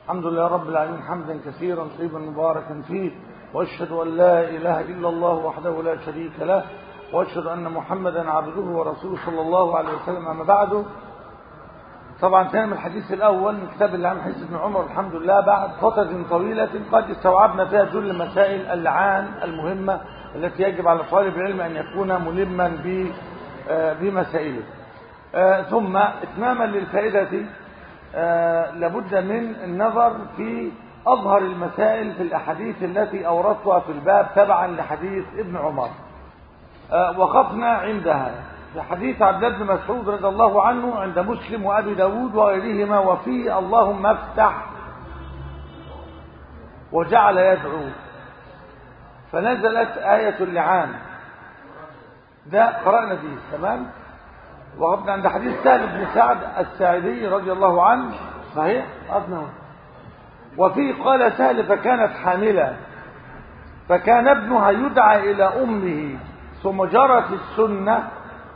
الحمد لله رب العالمين حمدا كثيرا طيبا مباركا فيه واشهد ان لا اله الا الله وحده لا شريك له واشهد ان محمدا عبده ورسوله صلى الله عليه وسلم اما بعد طبعا كان من الحديث الاول من كتاب اللعان حديث ابن عمر الحمد لله بعد فتره طويله قد استوعبنا فيها جل مسائل اللعان المهمه التي يجب على طالب العلم ان يكون ملما بمسائله ثم اتماما للفائده لابد من النظر في أظهر المسائل في الأحاديث التي أوردتها في الباب تبعا لحديث ابن عمر وقفنا عندها في حديث عبد الله بن مسعود رضي الله عنه عند مسلم وأبي داود وغيرهما وفيه اللهم افتح وجعل يدعو فنزلت آية اللعان ده قرأنا فيه تمام وقفنا عند حديث سهل بن سعد الساعدي رضي الله عنه صحيح أبنه وفيه قال سهل فكانت حاملة فكان ابنها يدعى إلى أمه ثم جرت السنة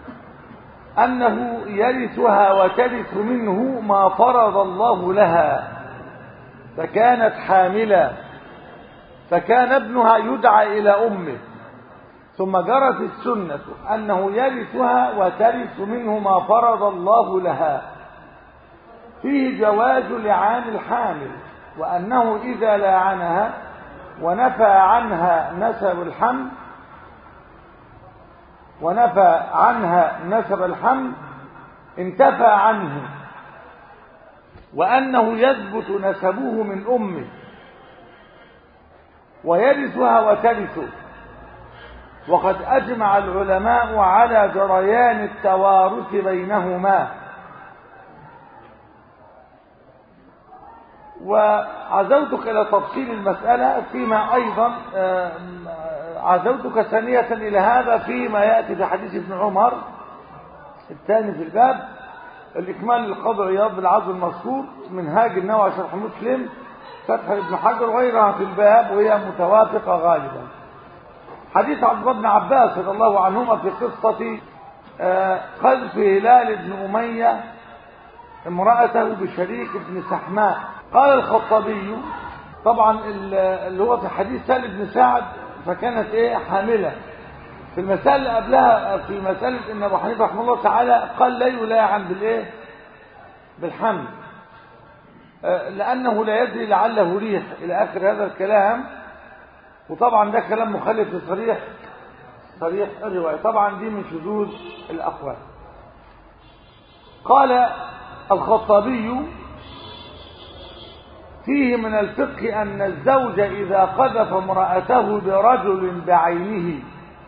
أنه يرثها وترث منه ما فرض الله لها فكانت حاملة فكان ابنها يدعى إلى أمه ثم جرت السنة أنه يرثها وترث منه ما فرض الله لها فيه جواز لعان الحامل وأنه إذا لاعنها ونفى عنها نسب الحمل ونفى عنها نسب الحمل انتفى عنه وأنه يثبت نسبه من أمه ويرثها وترثه وقد أجمع العلماء على جريان التوارث بينهما وعزوتك إلى تفصيل المسألة فيما أيضا عزوتك ثانية إلى هذا فيما يأتي في حديث ابن عمر الثاني في الباب الإكمال للقاضي عياض بالعزو المذكور منهاج النووي شرح مسلم فتح ابن حجر وغيرها في الباب وهي متوافقة غالبا حديث عبد الله بن عباس رضي الله عنهما في قصة قذف هلال بن أمية امرأته بشريك بن سحماء قال الخطابي طبعا اللي هو في حديث سهل بن سعد فكانت ايه حاملة في المسألة اللي قبلها في مسألة ان ابو حنيفة رحمه الله تعالى قال لا يلاعن بالايه بالحمل لأنه لا يدري لعله ريح إلى آخر هذا الكلام وطبعا ده كلام مخالف لصريح صريح الرواية طبعا دي من شذوذ الأقوال قال الخطابي فيه من الفقه أن الزوج إذا قذف امرأته برجل بعينه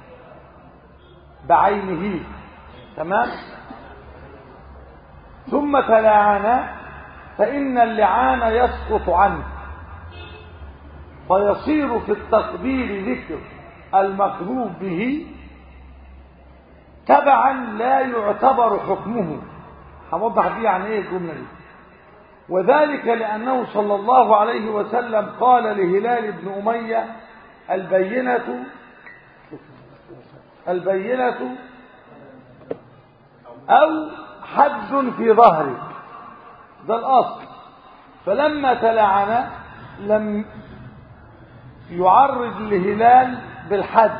بعينه تمام ثم تلاعن فإن اللعان يسقط عنه فيصير في التقدير ذكر المقلوب به تبعا لا يعتبر حكمه هوضح دي يعني ايه الجمله دي وذلك لانه صلى الله عليه وسلم قال لهلال بن اميه البينه البينه او حد في ظهرك ده الاصل فلما تلعن لم يعرض لهلال بالحد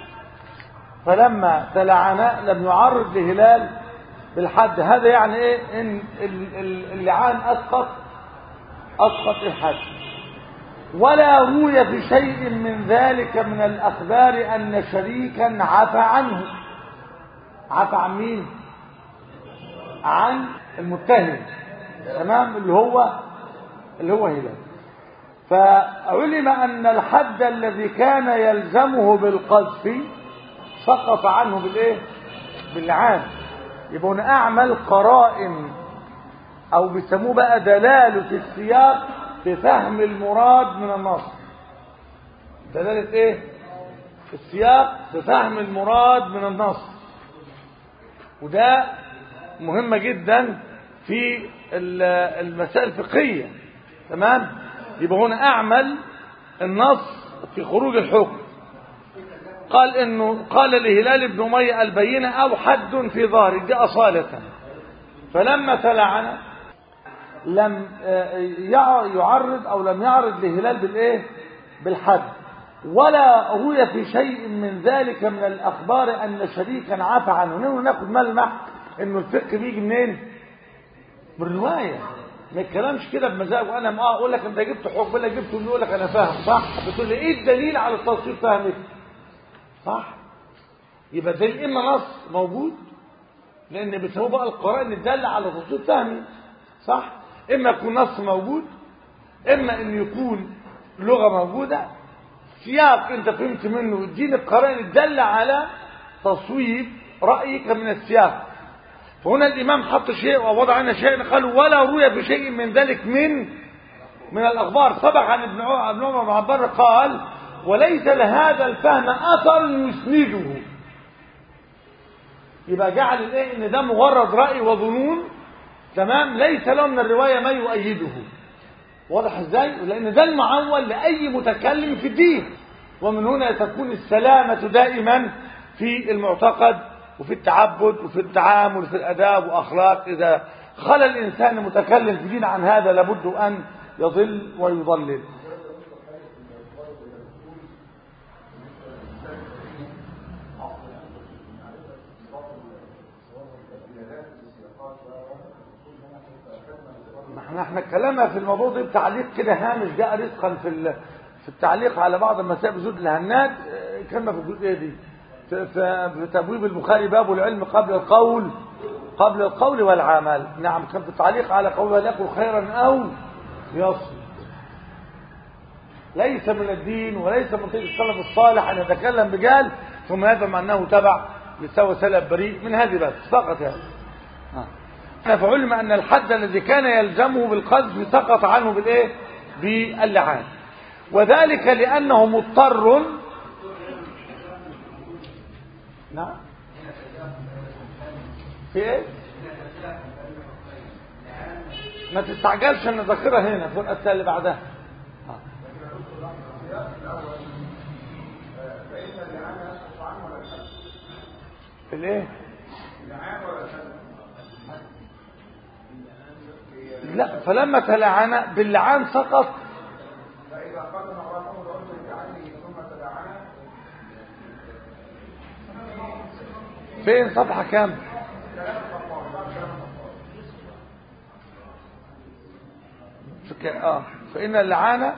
فلما تلعن لم يعرض لهلال بالحد هذا يعني ايه ان اللعان اسقط اسقط الحد ولا روي في شيء من ذلك من الاخبار ان شريكا عفى عنه عفى عن مين عن المتهم تمام اللي هو اللي هو هلال فعلم أن الحد الذي كان يلزمه بالقذف سقط عنه بالإيه؟ باللعان يبقى هنا أعمل قرائن أو بيسموه بقى دلالة السياق في فهم المراد من النص دلالة إيه؟ السياق في فهم المراد من النص وده مهمة جدا في المسائل الفقهية تمام؟ يبقى هنا اعمل النص في خروج الحكم قال انه قال لهلال بن اميه البينه او حد في ظهرك دي اصاله فلما تلعن لم يعرض او لم يعرض لهلال بالايه بالحد ولا روي في شيء من ذلك من الاخبار ان شريكا عفى عنه نحن ناخد ملمح انه الفقه بيجي منين بالروايه ما الكلامش كده بمزاج وانا ما اقول لك انت جبت حكم ولا جبت اللي يقول لك انا فاهم صح بتقول لي ايه الدليل على التصوير فهمك صح يبقى ده اما نص موجود لان بيسموه بقى القرائن الداله على تصوير فهمي صح اما يكون نص موجود اما ان يكون لغه موجوده سياق انت فهمت منه اديني القرائن الداله على تصويب رايك من السياق فهنا الامام حط شيء ووضع هنا شيء قال ولا روي في شيء من ذلك من من الاخبار سبق عن ابن عمر بن عبار قال وليس لهذا الفهم اثر يسنده يبقى جعل الايه ان ده مجرد راي وظنون تمام ليس له من الروايه ما يؤيده واضح ازاي لان ده المعول لاي متكلم في الدين ومن هنا تكون السلامه دائما في المعتقد وفي التعبد وفي التعامل وفي الاداب واخلاق اذا خلى الانسان متكلم في دين عن هذا لابد ان يضل ويضلل احنا احنا اتكلمنا في الموضوع ده بتعليق كده هامش جاء رزقا في في التعليق على بعض المسائل زود الهناد كلمه في الجزئيه دي في تبويب البخاري باب العلم قبل القول قبل القول والعمل نعم كان في التعليق على قول وليكن خيرا او يصل ليس من الدين وليس من طريق السلف الصالح ان يتكلم بجال ثم يفهم انه تبع لسوى سلف بريء من هذه بس فقط يعني آه. فعلم ان الحد الذي كان يلزمه بالقذف سقط عنه بالايه باللعان وذلك لانه مضطر نعم في ايه ما تستعجلش ان ذاكرها هنا في الاسئله اللي بعدها آه. في الايه لا فلما تلعن باللعان سقط فإذا قدم امرأته برجل بعينه ثم تلعن فين صفحة كام فك... اه فإن اللعانة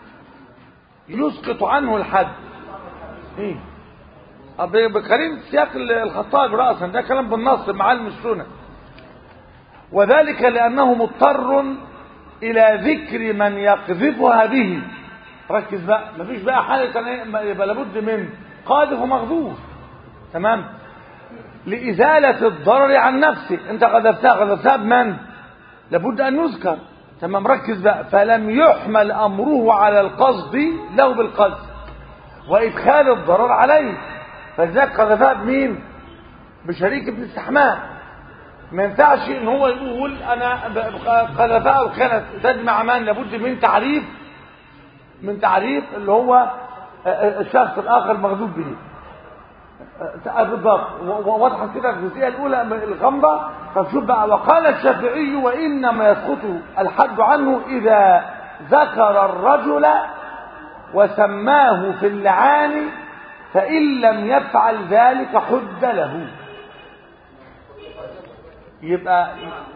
يسقط عنه الحد ايه آه، ب- بقرين سياق الخطاب رأسا ده كلام بالنص معلم السنة وذلك لأنه مضطر إلى ذكر من يقذفها به ركز بقى مفيش بقى حالة كان إيه؟ ما- يبقى لابد من قاذف ومغذوف تمام لإزالة الضرر عن نفسه انت قذفتها قذفتها بمن لابد أن يذكر تمام ركز بقى فلم يحمل أمره على القصد له بالقصد وإدخال الضرر عليه فلذلك قذفها بمين بشريك ابن استحمام ما ينفعش ان هو يقول انا ب- قذفها وكانت تجمع من لابد من تعريف من تعريف اللي هو الشخص الاخر مغضوب به آه، بالضبط و- و- واضحه كده الجزئيه الاولى من الغمضه فشوف بقى وقال الشافعي وانما يسقط الحد عنه اذا ذكر الرجل وسماه في اللعان فان لم يفعل ذلك حد له يبقى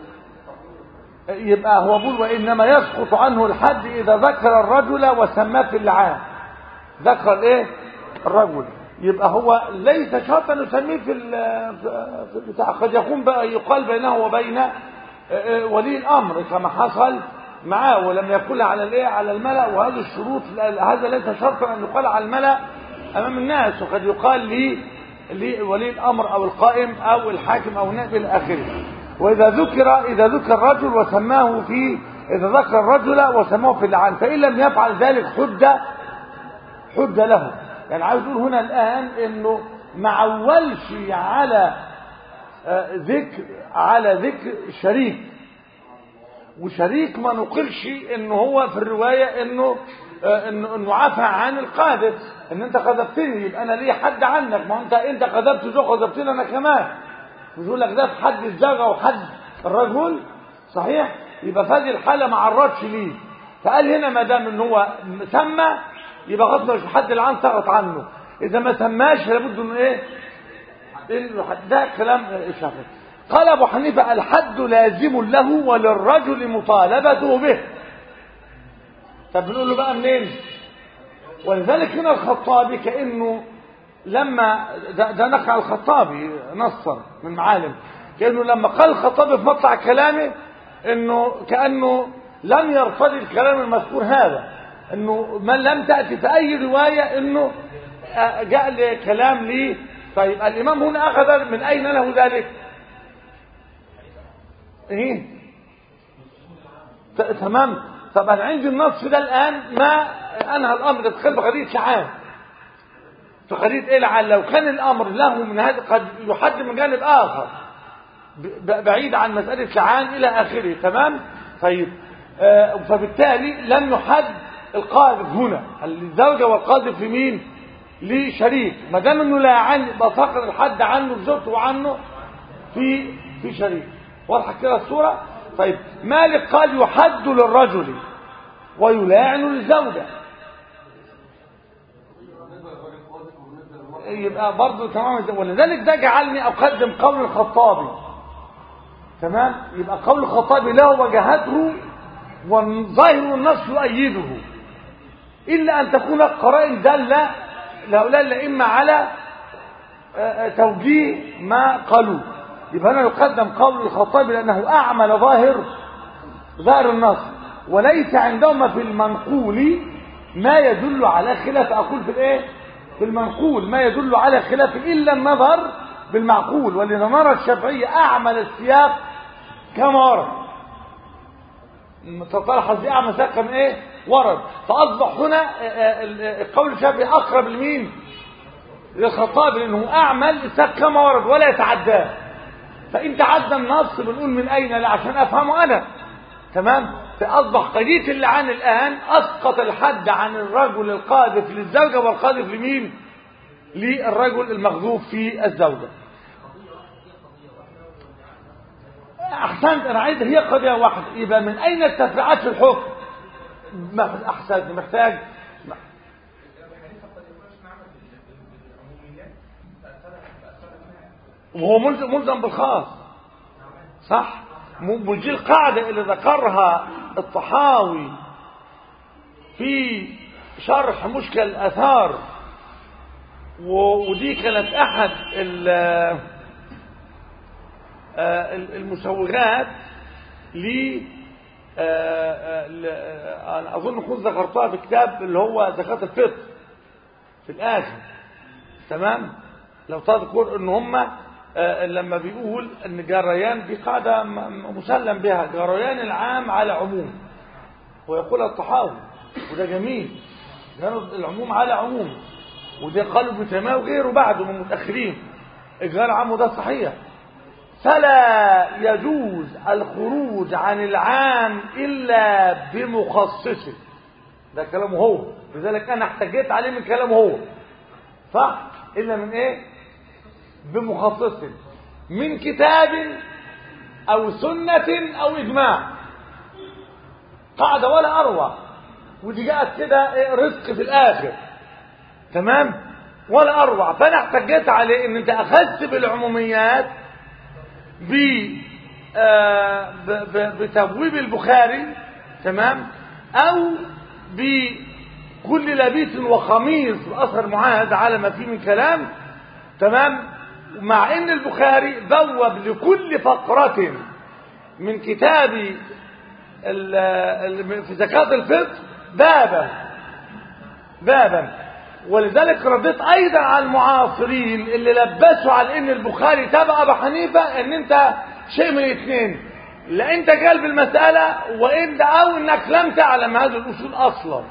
يبقى هو بيقول وانما يسقط عنه الحد اذا ذكر الرجل وسماه في اللعان ذكر ايه الرجل يبقى هو ليس شرطا يسميه في ال- في البتاع قد يكون بقى يقال بينه وبين آه، آه، ولي الامر كما حصل معاه ولم يقل على الايه على الملا وهذه الشروط لا- هذا ليس شرطا ان يقال على الملا امام الناس وقد يقال لي لولي الامر او القائم او الحاكم او النائب الى اخره واذا ذكر اذا ذكر الرجل وسماه في اذا ذكر الرجل وسماه في اللعان فان لم يفعل ذلك حد حد له يعني عاوز يقول هنا الآن انه ما عولش على آه، ذكر على ذكر شريك وشريك ما نقلش ان هو في الرواية انه آه، انه انه عفى عن القاذف ان انت قذفتني يبقى انا ليه حد عنك ما انت انت قذفت ذو قذفتني انا كمان مش يقول لك ده في حد الزوجة وحد الرجل صحيح يبقى في هذه الحاله ما عرضش ليه فقال هنا ما دام ان هو سمى يبقى غصب مش حد العام سقط عنه اذا ما سماش لابد انه ايه إنه- ده كلام الشافعي قال ابو حنيفه الحد لازم له وللرجل مطالبته به طب بنقول له بقى منين ولذلك هنا الخطابي كانه لما ده, ده نقع الخطابي نصا من معالم كانه لما قال الخطابي في مطلع كلامه انه كانه لم يرتضي الكلام المذكور هذا انه من لم تاتي في اي روايه انه آه، جاء لكلام لي طيب الامام هنا اخذ من اين له ذلك ايه ت- تمام طب انا عندي النص ده الان ما انهى الامر ده تخيل بقضيه شعان في قضيه ايه لعل لو كان الامر له من هذا قد يحد من جانب اخر ب- ب- بعيد عن مساله شعان الى اخره تمام طيب آه فبالتالي لم يحد القاذف هنا الزوجه والقاذف في مين لشريك ما دام انه لا عن يبقى فقد الحد عنه في زوجته وعنه في في شريك واضحه كده الصوره طيب مالك قال يحد للرجل ويلاعن للزوجه يبقى برضه تمام ولذلك ده جعلني اقدم قول الخطابي تمام يبقى قول الخطابي له وجهته وظاهر النص يؤيده الا ان تكون قرائن داله لهؤلاء الائمه على آه، آه، توجيه ما قالوه يبقى هنا يقدم قول الخطابي لانه اعمل ظاهر ظاهر النص وليس عندهما في المنقول ما يدل على خلاف اقول في الايه في المنقول ما يدل على خلاف الا النظر بالمعقول ولذا نرى الشافعيه اعمل السياق كما ورد تطرح دي اعمل سياق كما ايه ورد فاصبح هنا آه، آه، القول الشافعي اقرب لمين للخطابي لانه اعمل السياق كما ورد ولا يتعداه فان تعدى النص بنقول من اين لا عشان افهمه انا تمام فاصبح قضيه اللعان الان اسقط الحد عن الرجل القاذف للزوجه والقاذف لمين للرجل المغذوف في الزوجه احسنت انا عايز هي قضيه واحده يبقى من اين التفريعات في الحكم ما- احسنت محتاج وهو ملزم ملزم بالخاص صح م- ودي القاعدة اللي ذكرها الطحاوي في شرح مشكل الآثار و- ودي كانت أحد ال- آه، ال- المسوغات ل آه، آه، ل- آه، أنا أظن كنت ذكرتها في كتاب اللي هو زكاة الفطر في الآخر تمام لو تذكر ان هم آه، لما بيقول ان جريان دي قاعده م- مسلم بها جريان العام على عموم ويقول الطحاوي وده جميل كانوا العموم على عموم وده قالوا ابن تيميه وغيره بعده من المتاخرين اجراء العام وده صحيح فلا يجوز الخروج عن العام الا بمخصصه ده كلامه هو لذلك انا احتجيت عليه من كلامه هو صح الا من ايه بمخصص من كتاب او سنه او اجماع قاعده ولا اروع ودي جاءت كده إيه رزق في الاخر تمام ولا اروع فانا احتجيت عليه ان انت اخذت بالعموميات ب آه، ب- ب- بتبويب البخاري تمام او بكل لبيس وخميص اثر معاهد على ما فيه من كلام تمام مع ان البخاري بوب لكل فقرة من كتاب ال- ال- في زكاة الفطر بابا بابا ولذلك رديت ايضا على المعاصرين اللي لبسوا على ان البخاري تبع ابو حنيفه ان انت شيء من الاثنين لا انت قلب المساله وانت او انك لم تعلم هذه الاصول اصلا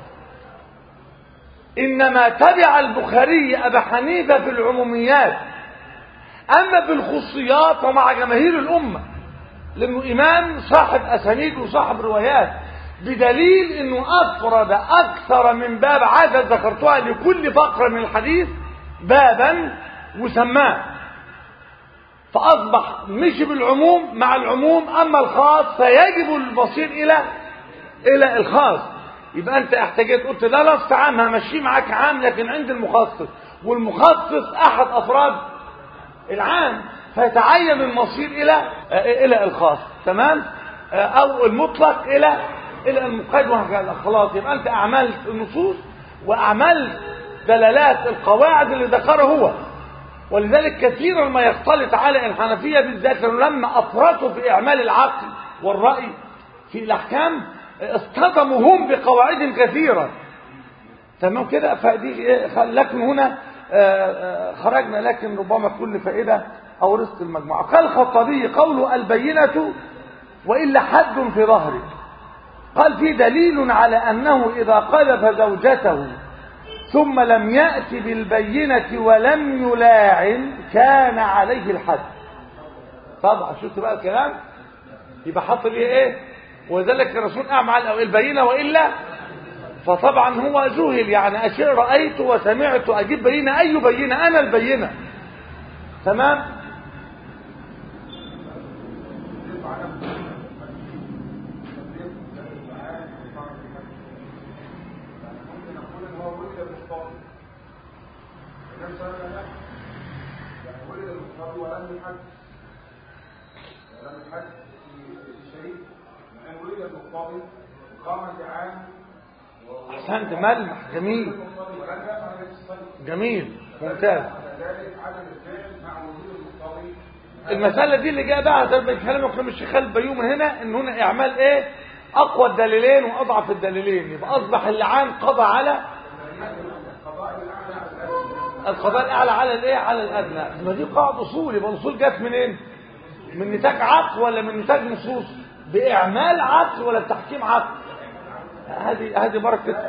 انما تبع البخاري ابا حنيفه في العموميات اما في الخصوصيات ومع جماهير الامه لانه امام صاحب اسانيد وصاحب روايات بدليل انه افرد اكثر من باب عدد ذكرتها لكل فقره من الحديث بابا وسماه فأصبح مش بالعموم مع العموم أما الخاص فيجب المصير إلى إلى الخاص يبقى أنت احتاجت قلت لا لست عام همشي معاك عام لكن عند المخصص والمخصص أحد أفراد العام فيتعين المصير إلى إلى الخاص تمام أو المطلق إلى إلى المقيد وهكذا خلاص يبقى أنت أعملت النصوص وأعملت دلالات القواعد اللي ذكرها هو ولذلك كثيرا ما يختلط على الحنفية بالذات لما أفرطوا في إعمال العقل والرأي في الأحكام اصطدموا هم بقواعد كثيرة تمام كده فدي لكن هنا خرجنا لكن ربما كل فائدة أو رزق المجموعة قال الخطابي قول البينة وإلا حد في ظهرك قال في دليل على أنه إذا قذف زوجته ثم لم يأت بالبينة ولم يلاعن كان عليه الحد طبعا شفت بقى الكلام يبقى حط ليه ايه وذلك الرسول اعمل او البينة وإلا فطبعا هو جهل يعني أشيء رأيت وسمعت أجيب بينة أي بينة أنا البينة تمام ولم يحج ولم يحج في الشريك لأن ولد المقتضي قام بعام أحسنت ملمح جميل ولم يفعل في الصيد جميل ممتاز ذلك عدم الفعل مع وجود المقتضي المسألة دي اللي جاء بقى ده كلام كلام الشيخ البيوم هنا ان هنا اعمال ايه اقوى الدليلين واضعف الدليلين يبقى اصبح اللعان قضى على القضاء الاعلى على الايه على الادنى ما دي قاعده اصول يبقى الاصول جت منين من نتاج عقل ولا من نتاج نصوص باعمال عقل ولا بتحكيم عقل هذه هذه بركه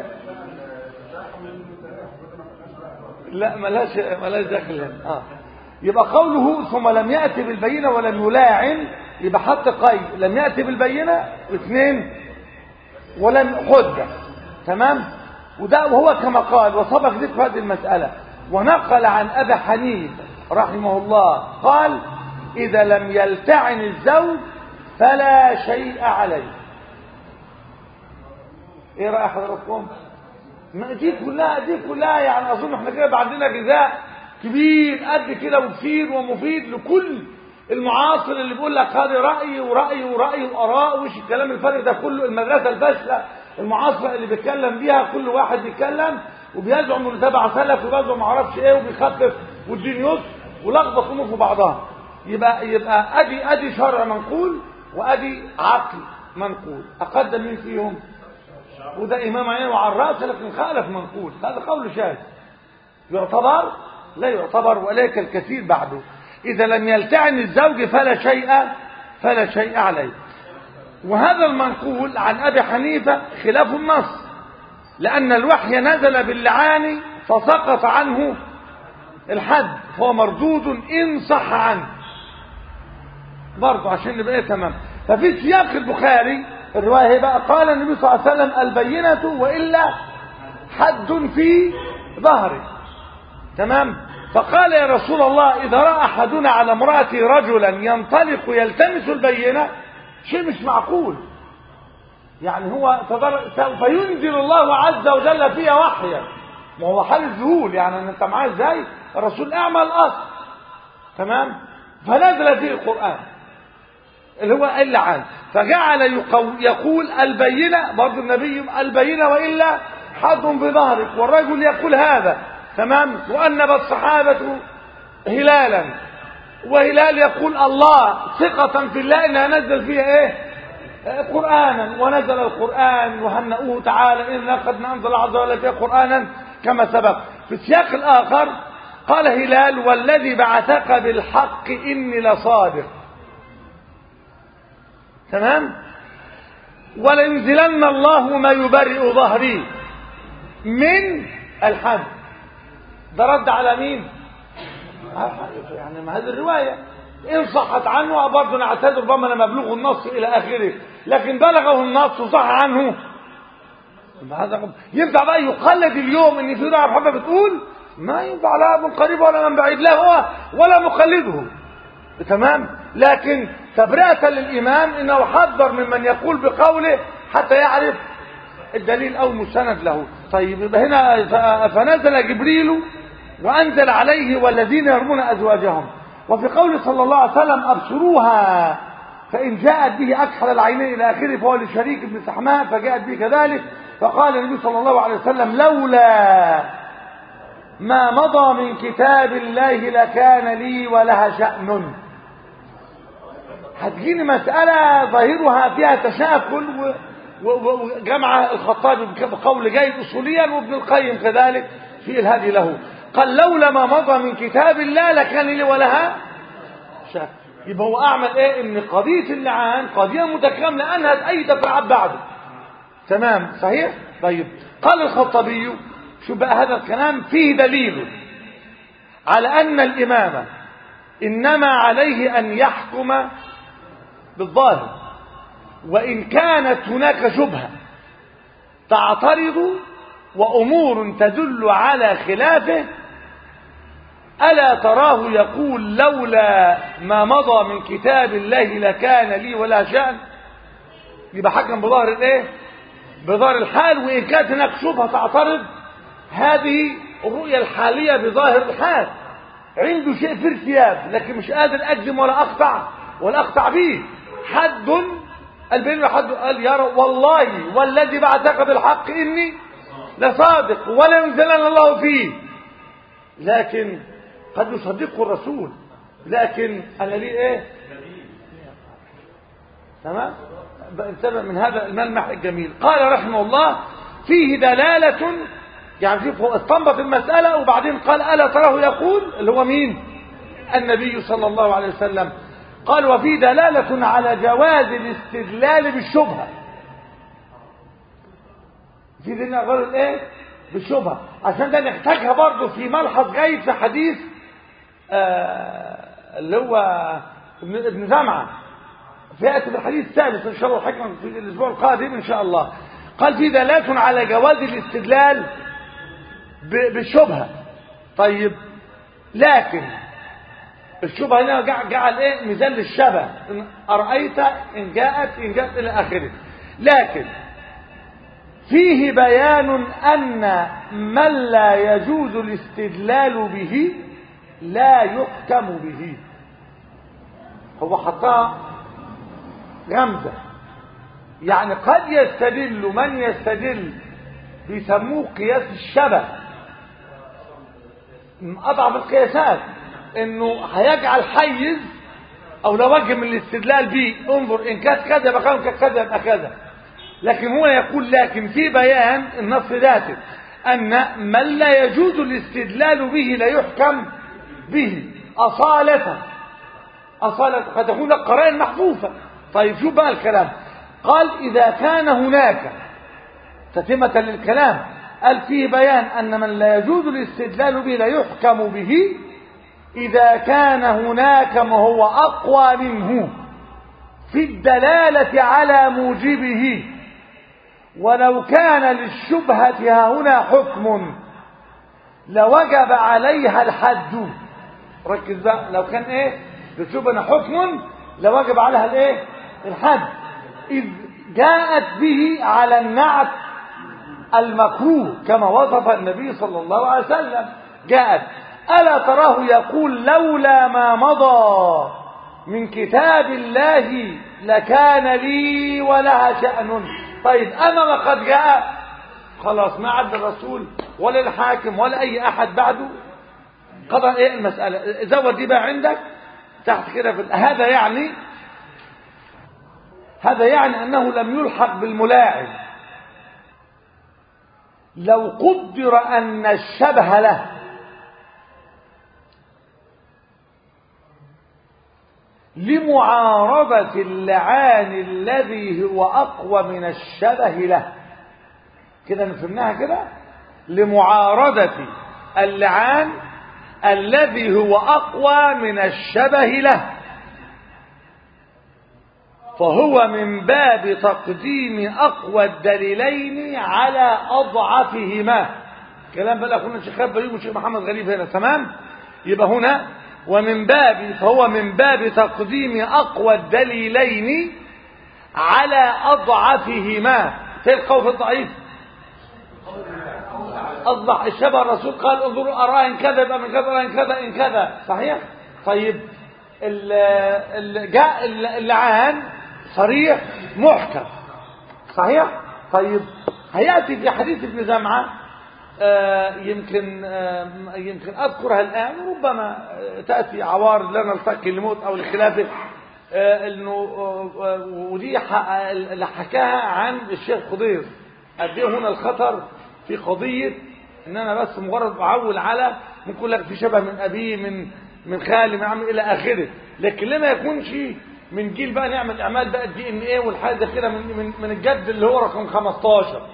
لا ملاش ملاش داخل هنا اه يبقى قوله ثم لم يأتي بالبينة ولم يلاعن يبقى حط قيد لم يأتي بالبينة اثنين ولم حجة تمام وده وهو كما قال وسبق ذكر هذه المسألة ونقل عن أبي حنيف رحمه الله قال إذا لم يلتعن الزوج فلا شيء عليه ايه رأي حضراتكم ما دي كلها دي كلها يعني اظن احنا كده بقى عندنا غذاء كبير قد كده وكثير ومفيد لكل المعاصر اللي بيقول لك هذا رأي ورأي ورأي وآراء وش الكلام الفارغ ده كله المدرسة الفاشلة المعاصرة اللي بيتكلم بيها كل واحد بيتكلم وبيزعم انه تبع سلف وبيزعم ما اعرفش ايه وبيخفف والدين يسر ولخبط امور في بعضها يبقى يبقى ادي ادي شرع منقول وادي عقل منقول اقدم مين فيهم وده امام عين وعلى الراس لكن خالف منقول هذا قول شاذ يعتبر لا يعتبر وليك الكثير بعده إذا لم يلتعن الزوج فلا شيء فلا شيء عليه وهذا المنقول عن أبي حنيفة خلاف النص لأن الوحي نزل باللعان فسقط عنه الحد فهو مردود إن صح عنه برضه عشان نبقى إيه تمام ففي سياق البخاري الرواية بقى قال النبي صلى الله عليه وسلم البينة وإلا حد في ظهره تمام فقال يا رسول الله إذا رأى أحدنا على امرأته رجلا ينطلق يلتمس البينة شيء مش معقول يعني هو سوف ينزل الله عز وجل فيها وحيا ما هو حال الذهول يعني انت معاه ازاي الرسول اعمل اصل تمام فنزل فيه القرآن اللي هو إلا عن فجعل يقول البينة برضو النبي البينة وإلا حد في ظهرك والرجل يقول هذا تمام وأنب الصحابة هلالا وهلال يقول الله ثقة في الله إنها نزل فيها إيه قرآنا ونزل القرآن وهنأوه تعالى إنا قد ننزل عز وجل فيه قرآنا كما سبق في السياق الآخر قال هلال والذي بعثك بالحق إني لصادق تمام ولينزلن الله ما يبرئ ظهري من الحد ده رد على مين يعني ما هذه الرواية إن صحت عنه برضه نعتذر ربما لما بلغه النص إلى آخره لكن بلغه النص وصح عنه هذا ينفع بقى يقلد اليوم ان في رعب حبه بتقول ما ينفع لا من قريب ولا من بعيد لا هو ولا مقلده تمام لكن تبرئة للإمام إنه حذر ممن يقول بقوله حتى يعرف الدليل أو مستند له طيب يبقى هنا ف- فنزل جبريل وأنزل عليه والذين يرمون أزواجهم وفي قول صلى الله عليه وسلم أبصروها فإن جاءت به أكحل العينين إلى آخره فهو لشريك بن سحماء فجاءت به كذلك فقال النبي صلى الله عليه وسلم لولا ما مضى من كتاب الله لكان لي ولها شأن هتجيني مسألة ظاهرها فيها تشاكل و- و- وجمع الخطابي بقول جيد أصوليا وابن القيم كذلك في الهدي له قال لولا ما مضى من كتاب الله لكان لي ولها شك يبقى هو أعمل إيه إن قضية اللعان قضية متكاملة أنهت أي تفرعات بعده تمام صحيح طيب قال الخطابي شو بقى هذا الكلام فيه دليل على أن الإمام إنما عليه أن يحكم بالظاهر وإن كانت هناك شبهة تعترض وأمور تدل على خلافه ألا تراه يقول لولا ما مضى من كتاب الله لكان لي ولا شأن يبقى حكم بظاهر الايه بظاهر الحال وإن كانت هناك شبهة تعترض هذه الرؤية الحالية بظاهر الحال عنده شيء في ارتياب لكن مش قادر أجزم ولا أقطع ولا أقطع به حد البين حد قال يرى والله والذي بعثك بالحق إني لصادق ولا ينزلن الله فيه لكن قد يصدقه الرسول لكن أنا ليه إيه تمام انتبه من هذا الملمح الجميل قال رحمه الله فيه دلالة يعني شوف هو استنبط المسألة وبعدين قال ألا تراه يقول اللي هو مين النبي صلى الله عليه وسلم قال وفي دلالة على جواز الاستدلال بالشبهة في دليل غير الايه بالشبهة عشان ده نحتاجها برضه في ملحظ جيد في حديث آه اللي هو ابن ابن زمعة فيأتي بالحديث الثالث إن شاء الله الحكم في الأسبوع القادم إن شاء الله قال في دلالة على جواز الاستدلال ب- بالشبهة طيب لكن الشبهة هنا جع- جعل ايه ميزان للشبه إن أرأيت إن جاءت إن جاءت إلى آخره لكن فيه بيان أن من لا يجوز الاستدلال به لا يحكم به هو حطها غمزة يعني قد يستدل من يستدل بيسموه قياس الشبه من أضعف القياسات إنه هيجعل حيز أو لو وجه من الاستدلال به انظر إن كانت كذا يبقى كذا، إن كانت كذا يبقى كذا لكن هو يقول لكن في بيان النص ذاته أن من لا يجوز الاستدلال به لا يحكم به أصالة أصالة قد تكون لك قرائن محفوفة طيب شوف بقى الكلام قال إذا كان هناك تتمة للكلام قال فيه بيان أن من لا يجوز الاستدلال به لا يحكم به إذا كان هناك ما هو أقوى منه في الدلالة على موجبه ولو كان للشبهة ها هنا حكم لوجب عليها الحد ركز بقى لو كان ايه للشبهة حكم لوجب عليها الايه الحد إذ جاءت به على النعت المكروه كما وصف النبي صلى الله عليه وسلم جاءت ألا تراه يقول لولا ما مضى من كتاب الله لكان لي ولها شأن طيب أما ما قد جاء خلاص ما عد الرسول ولا الحاكم ولا أي أحد بعده قضى إيه المسألة زود دي بقى عندك تحت كده في هذا يعني هذا يعني أنه لم يلحق بالملاعب لو قدر أن الشبه له لمعارضة اللعان الذي هو أقوى من الشبه له كده نفهمناها كده لمعارضة اللعان الذي هو أقوى من الشبه له فهو من باب تقديم أقوى الدليلين على أضعفهما كلام بقى أخونا الشيخ بيوم والشيخ محمد غريب هنا تمام يبقى هنا ومن باب فهو من باب تقديم أقوى الدليلين على أضعفهما في القول في الضعيف أصبح الشبه الرسول قال انظروا أرى إن كذا يبقى من كذا إن كذا إن كذا صحيح طيب ال ال جاء اللعان صريح محكم صحيح طيب هيأتي في حديث ابن زمعة آه يمكن آه يمكن أذكرها الآن وربما آه تأتي عوار لا نلتقي لموت أو لخلافه انه ودي اللي حكاها عن الشيخ خضير قد ايه هنا الخطر في قضيه ان انا بس مجرد بعول على ممكن لك في شبه من ابيه من من خالي من عمي الى اخره لكن لما يكونش من جيل بقى نعمل اعمال بقى الدي ان ايه والحاجه ده كده من من من الجد اللي هو رقم 15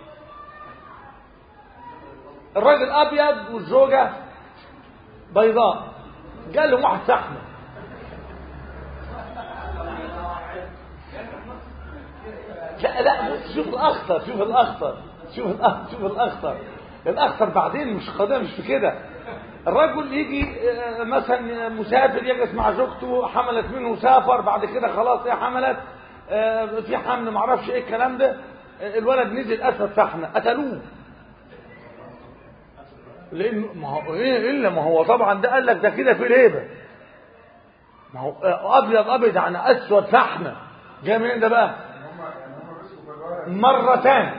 الراجل ابيض والزوجه بيضاء قال له واحد سحمه لا لا شوف الاخطر شوف الاخطر شوف الاخطر شوف الاخطر الاخطر بعدين مش قضيه مش في كده الرجل يجي مثلا مسافر يجلس مع زوجته حملت منه سافر بعد كده خلاص هي حملت في حمل ما اعرفش ايه الكلام ده الولد نزل اسد فحمه قتلوه لانه ما هو ايه الا ما هو طبعا ده قال لك ده كده في ريبه ما هو ابيض ابيض يعني اسود فحمه جاي منين ده بقى مرتان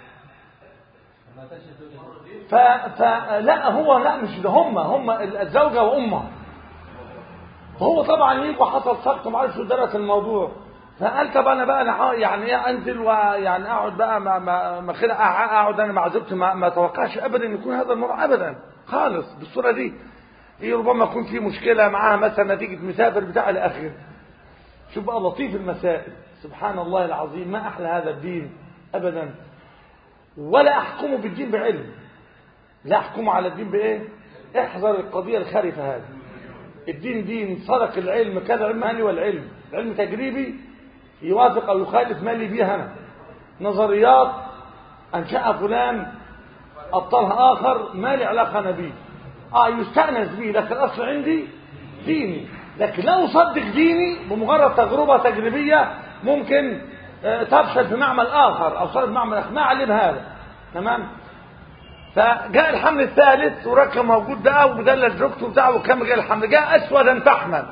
ف... فلا هو لا مش ده هم هم الزوجه وامها فهو طبعا يجي حصل سقط ما عرفش درس الموضوع فقال طب انا بقى انا يعني ايه انزل ويعني اقعد بقى ما ما ما كده اقعد انا مع زوجتي ما, ما اتوقعش ابدا ان يكون هذا الموضوع ابدا خالص بالصوره دي هي ربما يكون في مشكله معاها مثلا نتيجه مسافر بتاع الى اخره شوف بقى لطيف المسائل سبحان الله العظيم ما احلى هذا الدين ابدا ولا احكمه بالدين بعلم لا احكمه على الدين بايه احذر القضيه الخارفه هذه الدين دين صدق العلم كذا علم مالي والعلم العلم تجريبي يوافق او يخالف مالي بيه انا نظريات انشاها فلان ابطلها اخر ما لي علاقه انا بيه اه يستانس به لكن الاصل عندي ديني لكن لا اصدق ديني بمجرد تجربه تجريبيه ممكن تفشل في معمل اخر او صار في معمل اخر ما علم هذا تمام فجاء الحمل الثالث وركب موجود ده ومدلل زوجته بتاعه وكم جاء الحمل جاء اسودا فحما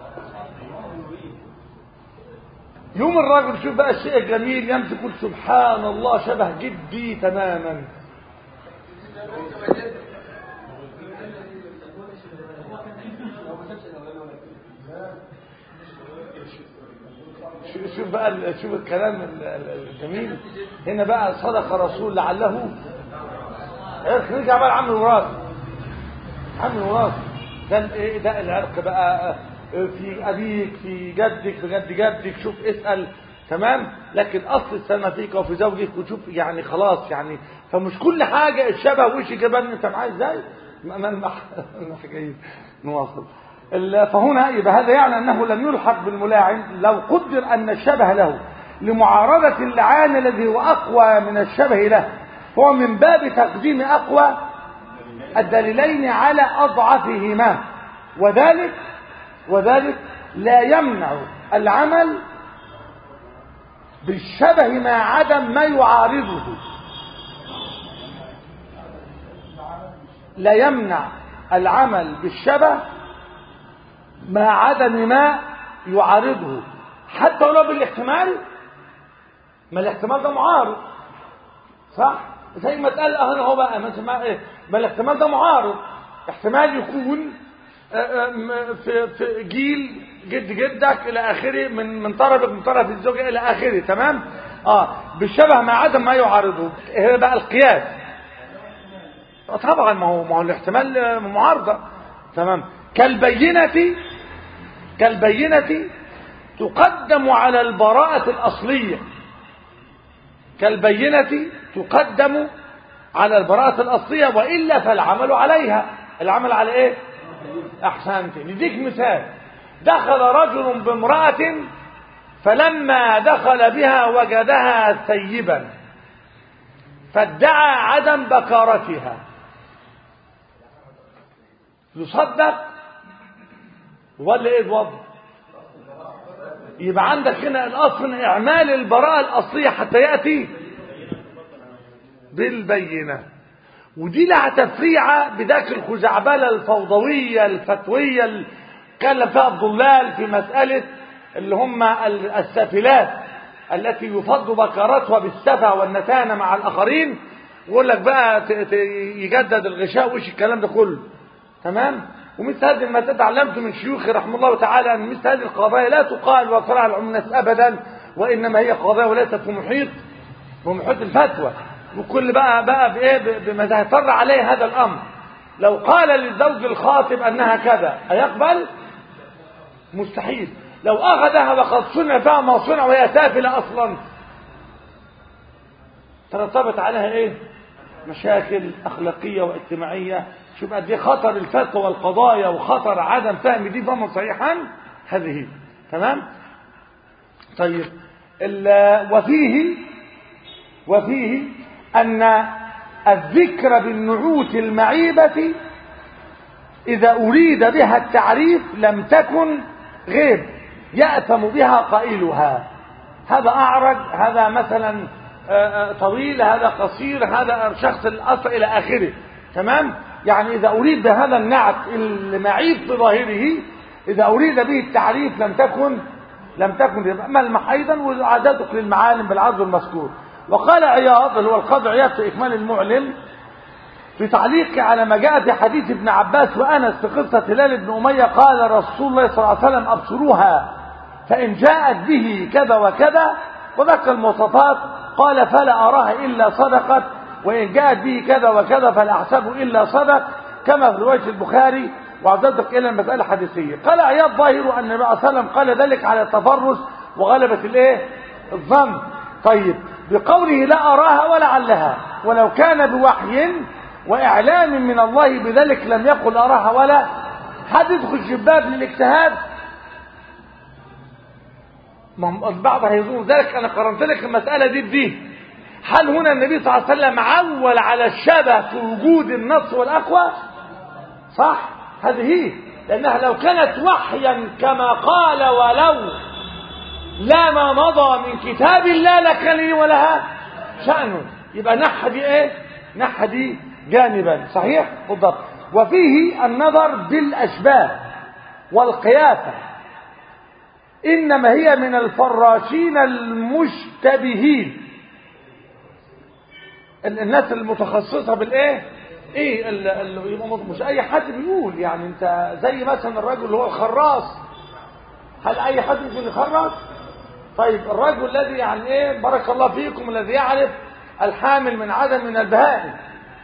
يوم الراجل شوف بقى الشيء الجميل يمسك يقول سبحان الله شبه جدي تماما شوف بقى شوف الكلام الجميل هنا بقى صدق رسول لعله نرجع بقى لعم الوراث عم الوراث ده ايه ده العرق بقى في ابيك في جدك في جد جدك شوف اسال تمام لكن اصل السنه فيك وفي زوجك وشوف يعني خلاص يعني فمش كل حاجه الشبه وش جبان انت معاه ازاي ما ما جايين نواصل فهنا يبقى هذا يعني انه لم يلحق بالملاعن لو قدر ان الشبه له لمعارضه اللعان الذي هو اقوى من الشبه له هو من باب تقديم اقوى الدليلين على اضعفهما وذلك وذلك لا يمنع العمل بالشبه مع عدم ما يعارضه لا يمنع العمل بالشبه مع عدم ما يعارضه حتى ولو بالاحتمال ما الاحتمال ده معارض صح زي ما اتقال اهنا هو بقى ما ايه ما الاحتمال ده معارض احتمال يكون في في جيل جد جدك الى اخره من من طرفك من طرف الزوجه الى اخره تمام اه بالشبه مع عدم ما يعارضه هنا بقى القياس طبعا ما هو ما هو الاحتمال معارضه تمام كالبينه كالبينه تقدم على البراءه الاصليه كالبينه تقدم على البراءه الاصليه والا فالعمل عليها العمل على ايه احسنت نديك مثال دخل رجل بامراه فلما دخل بها وجدها ثيبا فادعى عدم بكارتها يصدق ولا ايه الوضع يبقى عندك هنا الاصل اعمال البراءة الاصلية حتى يأتي بالبينة ودي لها تفريعة بذاك الخزعبلة الفوضوية الفتوية اللي اتكلم فيها الضلال في مسألة اللي هم السافلات التي يفض بكرتها بالسفة والنتانة مع الآخرين ويقول لك بقى ت- ت- يجدد الغشاء وش الكلام ده كله تمام ومثل هذه ما تعلمت من شيوخي رحمه الله تعالى أن مثل هذه القضايا لا تقال وصراع الناس أبدا وإنما هي قضايا وليست في محيط بمحيط الفتوى وكل بقى بقى بايه ب- بما يضطر عليه هذا الامر لو قال للزوج الخاطب انها كذا ايقبل مستحيل لو اخذها وقد صنع فيها ما صنع وهي سافله اصلا ترتبط عليها ايه مشاكل اخلاقيه واجتماعيه شوف قد ايه خطر الفتوى والقضايا وخطر عدم فهم دي فهما صحيحا هذه تمام طيب ال- وفيه وفيه أن الذكر بالنعوت المعيبة إذا أريد بها التعريف لم تكن غيب يأثم بها قائلها هذا أعرج هذا مثلا آه، آه، طويل هذا قصير هذا شخص الأصل إلى آخره تمام يعني إذا أريد بهذا النعت المعيب في ظاهره إذا أريد به التعريف لم تكن لم تكن ملمح أيضا وعادتك للمعالم بالعرض المذكور وقال عياض اللي هو القاضي عياض في إكمال المعلم في تعليقه على ما جاء في حديث ابن عباس وأنس في قصة هلال بن أمية قال رسول الله صلى الله عليه وسلم أبصروها فإن جاءت به كذا وكذا وذكر المواصفات قال فلا أراها إلا صدقت وإن جاءت به كذا وكذا فلا أحسبه إلا صدق كما في رواية البخاري وعزتك إلى المسألة الحديثية قال عياض ظاهر أن النبي صلى الله عليه وسلم قال ذلك على التفرس وغلبة الإيه الظن طيب بقوله لا أراها ولا علها ولو كان بوحي وإعلام من الله بذلك لم يقل أراها ولا حد يدخل الشباب للاجتهاد ما هم البعض هيظن ذلك أنا قرنت لك المسألة دي بدي هل هنا النبي صلى الله عليه وسلم عول على الشبه في وجود النص والأقوى صح هذه هي لأنها لو كانت وحيا كما قال ولو لا ما مضى من كتاب الله لكان لي ولها شأن يبقى نحى دي ايه نحى دي جانبا صحيح بالضبط وفيه النظر بالأشباه والقياسة إنما هي من الفراشين المشتبهين ال- الناس المتخصصة بالإيه إيه ال- ال- يبقى مش أي حد بيقول يعني أنت زي مثلا الرجل اللي هو الخراص هل أي حد يمكن يخرص طيب الرجل الذي يعني إيه بارك الله فيكم الذي يعرف الحامل من عدم من البهائم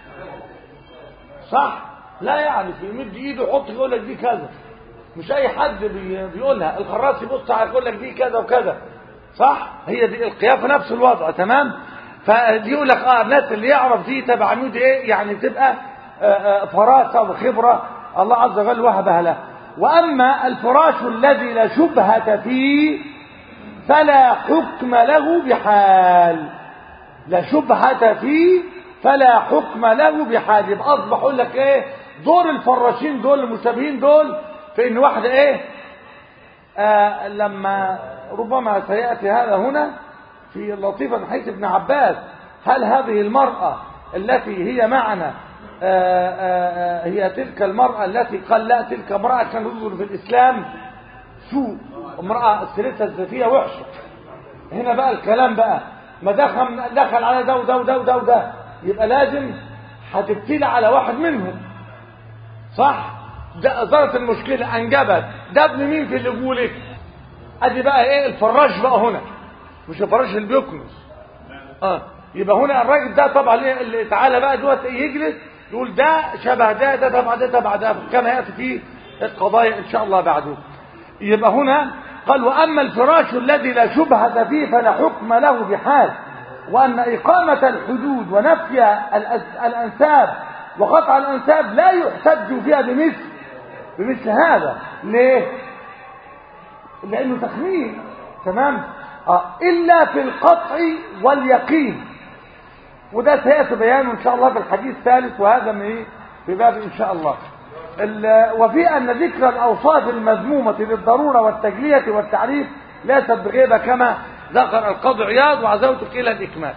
صح لا يعرف يمد ايده يحط يقول لك دي كذا مش اي حد بي بيقولها الخراس يبص على يقول لك دي كذا وكذا صح هي دي القيافه نفس الوضع تمام فدي يقول لك اه الناس اللي يعرف دي تبع عمود ايه يعني تبقى آه، آه، فراسه وخبره الله عز وجل وهبها له واما الفراش الذي لا شبهه فيه فلا حكم له بحال لا شبهة فيه فلا حكم له بحال يبقى اصبح يقول لك ايه دور الفراشين دول المشتبهين دول في ان واحده ايه آه لما ربما سياتي هذا هنا في اللطيفه من حيث ابن عباس هل هذه المراه التي هي معنا آه آه آه هي تلك المراه التي قال لا تلك امراه كان يظهر في الاسلام سوء امراه سيرتها الذاتيه وحشه هنا بقى الكلام بقى ما دخل دخل على ده وده وده وده وده يبقى لازم هتبتلي على واحد منهم صح ده ظهرت المشكله انجبت ده ابن مين في اللي يقولك ادي بقى ايه الفراش بقى هنا مش الفراش اللي بيكنس اه يبقى هنا الراجل ده طبعا ايه اللي تعالى بقى دوت يجلس يقول ده شبه ده ده تبع ده تبع ده كما ياتي في القضايا ان شاء الله بعده يبقى هنا قال واما الفراش الذي لا شبهه فيه فلا حكم له بحال وان اقامه الحدود ونفي الأس- الانساب وقطع الانساب لا يحتج فيها بمثل بمثل هذا ليه لانه تخمين تمام آه. الا في القطع واليقين وده سياتي بيانه ان شاء الله في الحديث الثالث وهذا من ايه في باب ان شاء الله ال- وفي أن ذكر الأوصاف المذمومة للضرورة والتجلية والتعريف ليست بغيبة كما ذكر القاضي عياض وعزوتك إلى الإكمال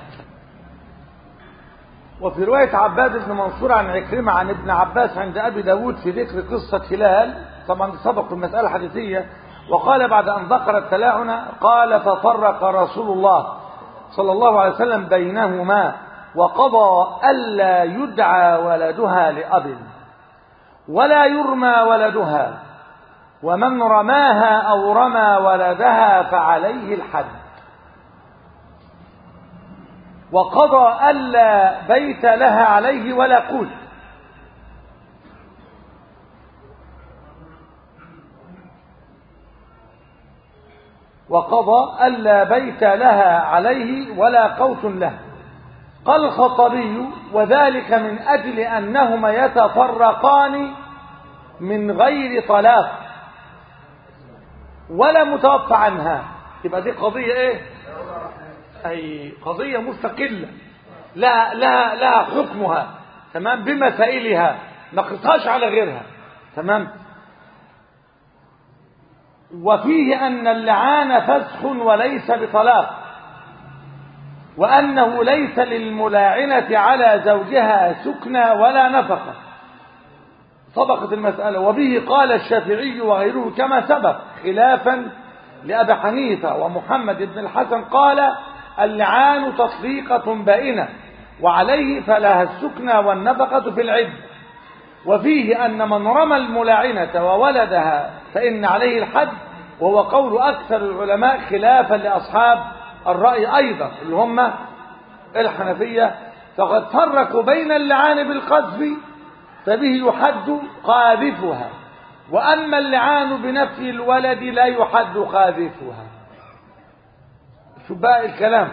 وفي رواية عباد بن منصور عن عكرمة عن ابن عباس عند أبي داود في ذكر قصة هلال طبعا سبق في المسألة الحديثية وقال بعد أن ذكر التلاعن قال ففرق رسول الله صلى الله عليه وسلم بينهما وقضى ألا يدعى ولدها لأب ولا يرمى ولدها ومن رماها أو رمى ولدها فعليه الحد وقضى ألا بيت لها عليه ولا قوت وقضى ألا بيت لها عليه ولا قوت له قال الخطبي وذلك من أجل أنهما يتفرقان من غير طلاق ولا متوفى عنها يبقى دي قضية ايه اي قضية مستقلة لها, لها, لها حكمها تمام بمسائلها ما قصهاش على غيرها تمام وفيه أن اللعان فسخ وليس بطلاق وأنه ليس للملاعنة على زوجها سكنى ولا نفقة سبقت المسألة وبه قال الشافعي وغيره كما سبق خلافا لأبي حنيفة ومحمد بن الحسن قال اللعان تطليقة بائنة وعليه فلها السكنى والنفقة في العد وفيه أن من رمى الملاعنة وولدها فإن عليه الحد وهو قول أكثر العلماء خلافا لأصحاب الرأي أيضا اللي هم الحنفية فقد فرقوا بين اللعان بالقذف فبه يحد قاذفها وأما اللعان بنفي الولد لا يحد قاذفها شو بقى الكلام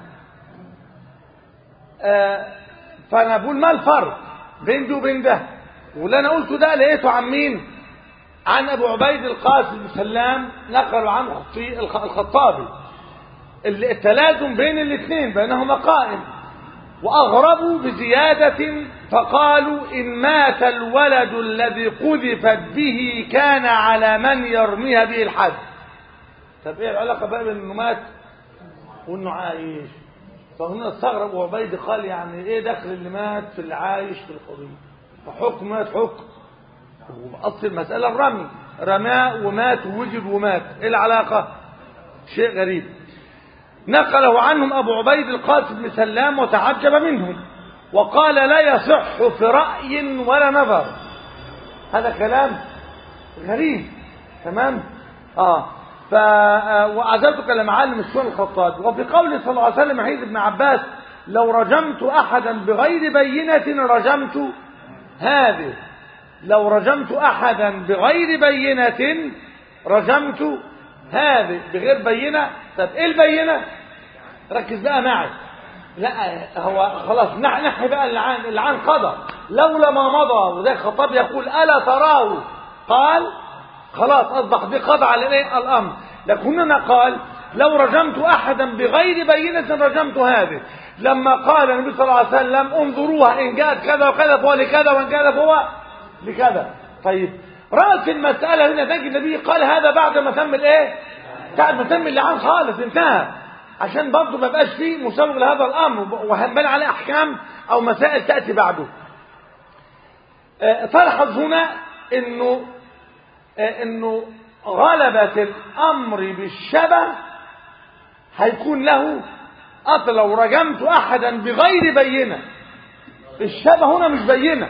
آه فأنا بقول ما الفرق بين ده وبين ده واللي أنا قلته ده لقيته عن مين عن أبو عبيد القاسم بن سلام نقلوا عنه خطي- الخ- الخطابي ال- التلازم بين الاثنين بينهما قائم وأغربوا بزيادة فقالوا إن مات الولد الذي قذفت به كان على من يرميها به الحد طب ايه العلاقة بقى بين انه مات وانه عايش فهنا استغرب ابو عبيد قال يعني ايه دخل اللي مات في اللي عايش في القضية فحكم مات حكم اصل المسألة الرمي رماه ومات ووجد ومات ايه العلاقة شيء غريب نقله عنهم أبو عبيد القاسم بن سلام وتعجب منهم وقال لا يصح في رأي ولا نظر هذا كلام غريب تمام اه ف وعزلتك لمعالم السنن الخطاب وفي قوله صلى الله عليه وسلم حديث ابن عباس لو رجمت احدا بغير بينة رجمت هذه لو رجمت احدا بغير بينة رجمت هذه بغير بينة طب ايه البينة ركز بقى معي لا هو خلاص نح- نحي بقى اللعان اللعان قضى لولا ما مضى وذلك الخطاب يقول ألا تراه قال خلاص أصبح دي قضى على الايه الأمر لكن هنا قال لو رجمت أحدا بغير بينة رجمت هذه لما قال النبي صلى الله عليه وسلم انظروها إن جاءت كذا وكذا فهو لكذا وإن كذا فهو لكذا طيب رأس المسألة هنا تجد النبي قال هذا بعد ما تم الايه بعد ما تم اللعان خالص انتهى عشان برضه ما يبقاش فيه مسوغ لهذا الامر وهنبان عليه احكام او مسائل تاتي بعده آه، تلحظ هنا انه آه، انه غلبة الامر بالشبه هيكون له اصل لو رجمت احدا بغير بينه الشبه هنا مش بينه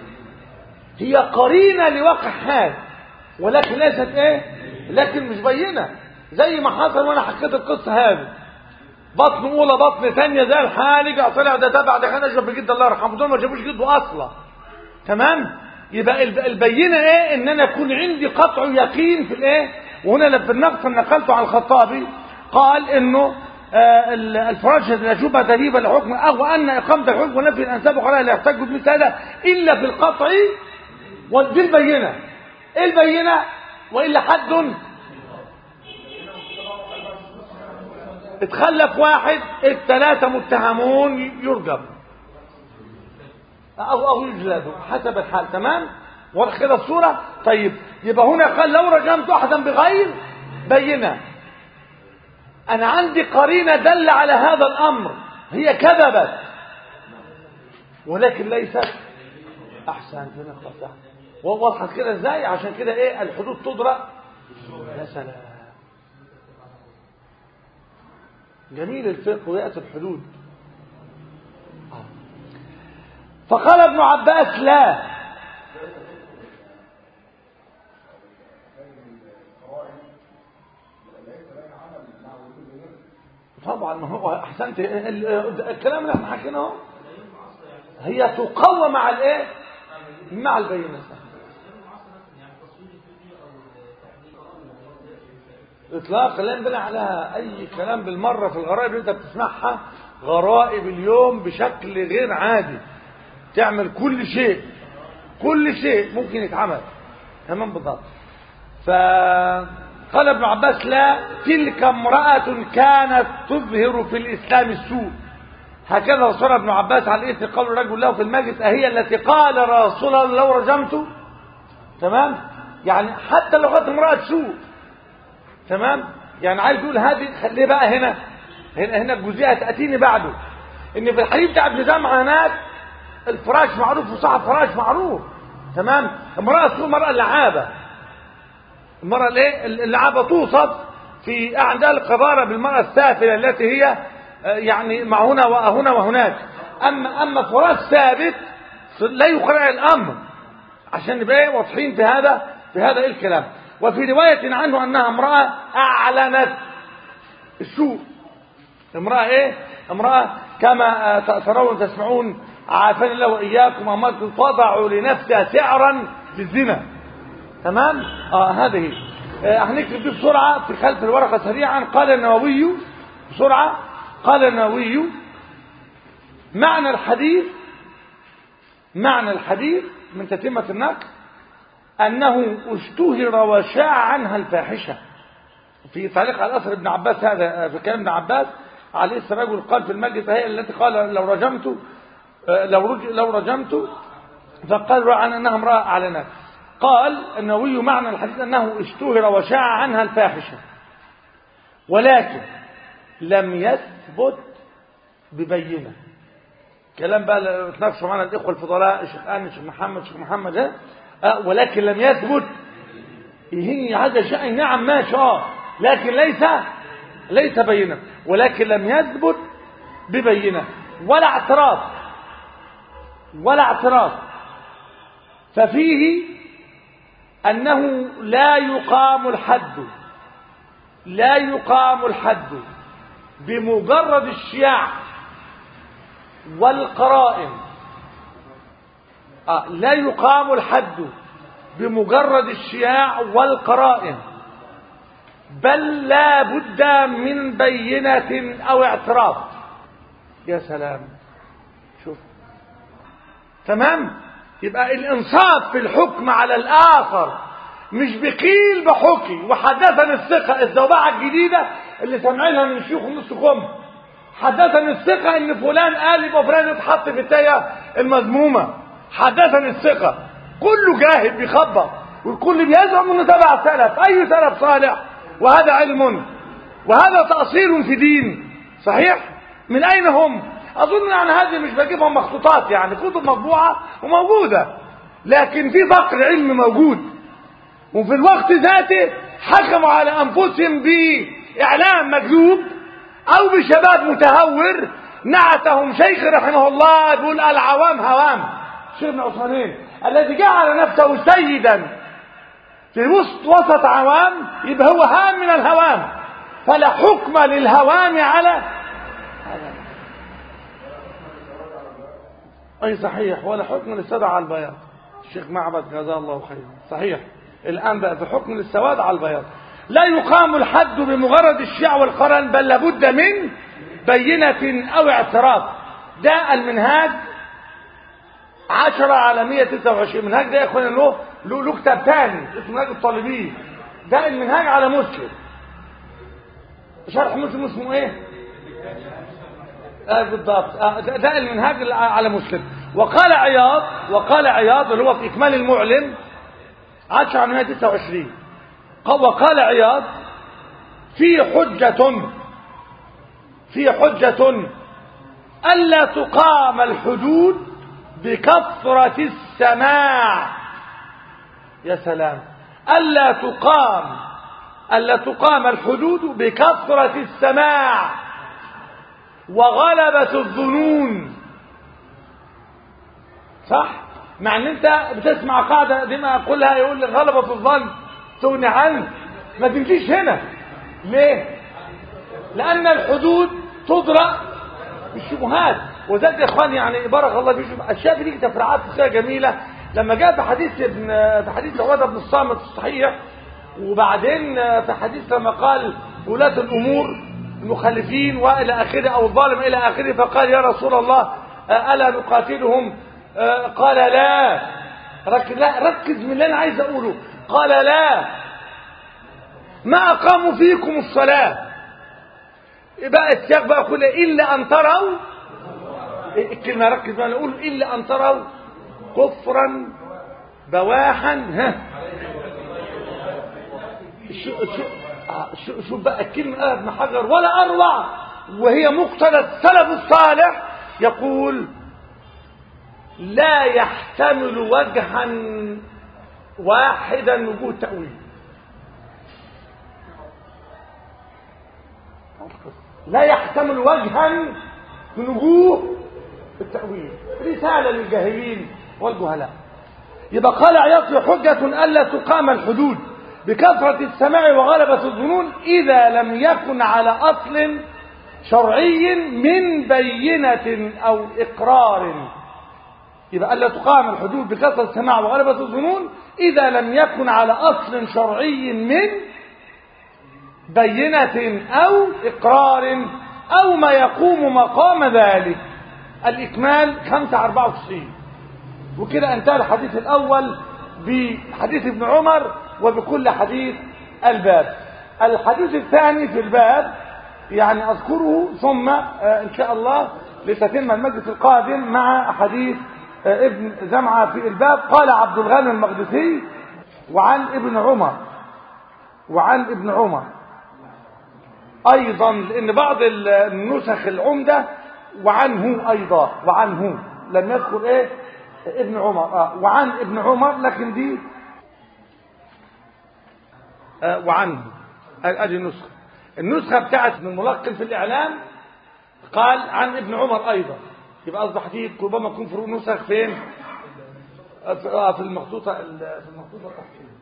هي قرينه لواقع حال ولكن ليست ايه لكن مش بينه زي ما حصل وانا حكيت القصه هذه بطن اولى بطن ثانيه زي الحال جه طلع ده تبع ده كان اشرف بجد الله يرحمه دول ما جابوش جده اصلا تمام يبقى الب- البينه ايه ان انا يكون عندي قطع يقين في الايه وهنا لما النقص نقلته عن الخطابي قال انه آه، ال- الفراش لا شبهه تجيب الحكم او ان اقامه الحكم ونفي الانساب وقال لا يحتج بمثل هذا الا في القطع ودي البينه ايه البينه والا حد اتخلف واحد الثلاثة متهمون يرجم أو أو يجلدوا حسب الحال تمام واضح كده الصورة طيب يبقى هنا قال لو رجمت أحدا بغير بينة أنا عندي قرينة دل على هذا الأمر هي كذبت ولكن ليست أحسن فين اخترتها وضحت كده ازاي عشان كده ايه الحدود تدرى يا سلام جميل الفقه ويأتي الحدود فقال ابن عباس لا طبعا ما هو احسنت ال- ال- الكلام اللي احنا حكيناه هي تقوى مع الايه مع البينه اطلاق لا ينبني عليها اي كلام بالمره في الغرائب اللي انت بتسمعها غرائب اليوم بشكل غير عادي تعمل كل شيء كل شيء ممكن يتعمل تمام بالضبط فقال ابن عباس لا تلك امرأة كانت تظهر في الإسلام السوء هكذا وصل ابن عباس على إثر قول رجل له في المجلس أهي التي قال رسول الله لو رجمت تمام يعني حتى لو كانت امرأة سوء تمام يعني عايز يقول هذه خليه بقى هنا هنا هنا الجزئيه تاتيني بعده ان في الحديث بتاع ابن زمعه هناك الفراش معروف وصاحب فراش معروف تمام امراه سوء المراه اللعابه المراه الايه اللعابه توصف في عندها القذاره بالمراه السافله التي هي آه، يعني مع هنا وهنا وهناك اما اما فراش ثابت لا يقرع الامر عشان نبقى إيه واضحين في هذا في هذا إيه الكلام وفي رواية عنه أنها امرأة أعلنت السوء امرأة إيه امرأة كما آه، ترون تسمعون عافاني الله وإياكم أمرت تضع لنفسها سعرا للزنا تمام اه هذه آه هنكتب دي بسرعة في خلف الورقة سريعا قال النووي بسرعة قال النووي معنى الحديث معنى الحديث من تتمة النقل أنه اشتهر وشاع عنها الفاحشة في تعليق على أثر ابن عباس هذا في كلام ابن عباس عليه السلام رجل قال في المجلس هي التي قال لو رجمت لو رج لو رجمت فقال عن أنها امرأة أعلنت قال النووي معنى الحديث أنه اشتهر وشاع عنها الفاحشة ولكن لم يثبت ببينه كلام بقى تناقشوا معنا الاخوه الفضلاء الشيخ ان الشيخ محمد الشيخ محمد ها أه ولكن لم يثبت هي هذا شيء نعم ماشي اه لكن ليس ليس بينه ولكن لم يثبت ببينه ولا اعتراف ولا اعتراف ففيه انه لا يقام الحد لا يقام الحد بمجرد الشياع والقرائن آه لا يقام الحد بمجرد الشياع والقرائن بل لا بد من بينة أو اعتراف يا سلام شوف تمام يبقى الإنصاف في الحكم على الآخر مش بقيل بحكي وحدثني الثقة الزوبعة الجديدة اللي سامعينها من شيوخ نص كم حدثني الثقة ان فلان قال يبقى فلان اتحط في التاية المذمومة حدثني الثقة كله جاهل بيخبط والكل بيزعم انه تبع سلف اي سلف صالح وهذا علم وهذا تأصيل في دين صحيح من اين هم اظن يعني هذه مش بجيبهم مخطوطات يعني كتب مطبوعة وموجودة لكن في فقر علم موجود وفي الوقت ذاته حكموا على انفسهم باعلام مكذوب او بشباب متهور نعتهم شيخ رحمه الله يقول العوام هوام شيخ ابن عثمانين الذي جعل نفسه سيدا في وسط وسط عوام يبقى هو هام من الهوام فلا حكم للهوام على اي صحيح ولا حكم للسادة على البياض الشيخ معبد جزاه الله خيرا صحيح الان بقى في حكم للسواد على البياض لا يقام الحد بمجرد الشيع والقرن بل لابد من بينة أو اعتراف ده المنهاج عشرة على 129 منهاج ده يا اخوانا له له له كتاب تاني اسمه منهاج الطالبين ده المنهاج على مسلم شرح مسلم اسمه ايه؟ آه بالضبط آه ده, ده المنهاج على مسلم وقال عياض وقال عياض اللي هو في إكمال المعلم عشر عن 129 وقال عياض في حجة في حجة ألا تقام الحدود بكثرة السماع يا سلام ألا تقام ألا تقام الحدود بكثرة السماع وغلبة الظنون صح مع ان انت بتسمع قاعدة دي ما اقولها يقول لك غلبة الظن تغني عنك ما تمشيش هنا ليه لان الحدود تدرى بالشبهات وذلك يا اخوان يعني بارك الله فيكم اشياء دي تفرعات فقهيه جميله لما جاء في حديث ابن في حديث عباده بن الصامت الصحيح وبعدين في حديث لما قال ولاة الامور المخالفين والى اخره او الظالم الى اخره فقال يا رسول الله الا نقاتلهم قال لا ركز لا ركز من اللي انا عايز اقوله قال لا ما اقاموا فيكم الصلاه بقى السياق بقى كله الا ان تروا الكلمه ركز بقى نقول الا ان تروا كفرا بواحا ها شو شو شو شوف بقى الكلمه قال ابن حجر ولا اروع وهي مقتضى السلف الصالح يقول لا يحتمل وجها واحدا وجود تأويل لا يحتمل وجها من وجوه التأويل رسالة للجاهلين والجهلاء يبقى قال عياط حجة ألا تقام الحدود بكثرة السماع وغلبة الظنون إذا لم يكن على أصل شرعي من بينة أو إقرار يبقى ألا تقام الحدود بكثرة السماع وغلبة الظنون إذا لم يكن على أصل شرعي من بينة أو إقرار أو ما يقوم مقام ذلك الإكمال 594 وكده انتهى الحديث الأول بحديث ابن عمر وبكل حديث الباب الحديث الثاني في الباب يعني أذكره ثم إن شاء الله لتتم المجلس القادم مع حديث ابن زمعة في الباب قال عبد الغني المقدسي وعن ابن عمر وعن ابن عمر ايضا لان بعض النسخ العمدة وعنه ايضا وعنه لم يذكر ايه ابن عمر آه وعن ابن عمر لكن دي آه وعنه ادي النسخة النسخة بتاعت من ملقن في الاعلام قال عن ابن عمر ايضا يبقى اصبح دي ربما يكون فروق نسخ فين في المخطوطه في المخطوطه التحتيه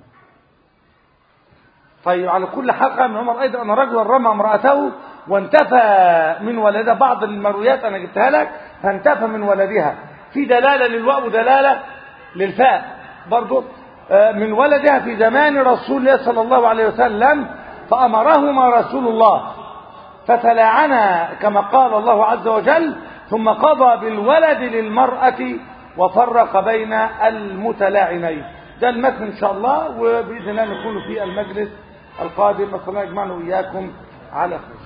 طيب على كل حال قال ابن عمر ايضا ان رجلا رمى امراته وانتفى من ولدها بعض المرويات انا جبتها لك فانتفى من ولدها في دلاله للواو ودلاله للفاء برضه من ولدها في زمان رسول الله صلى الله عليه وسلم فامرهما رسول الله فتلاعنا كما قال الله عز وجل ثم قضى بالولد للمرأة وفرق بين المتلاعنين ده المتن إن شاء الله وبإذن الله نكون في المجلس القادم صلى الله يجمعنا وإياكم على خير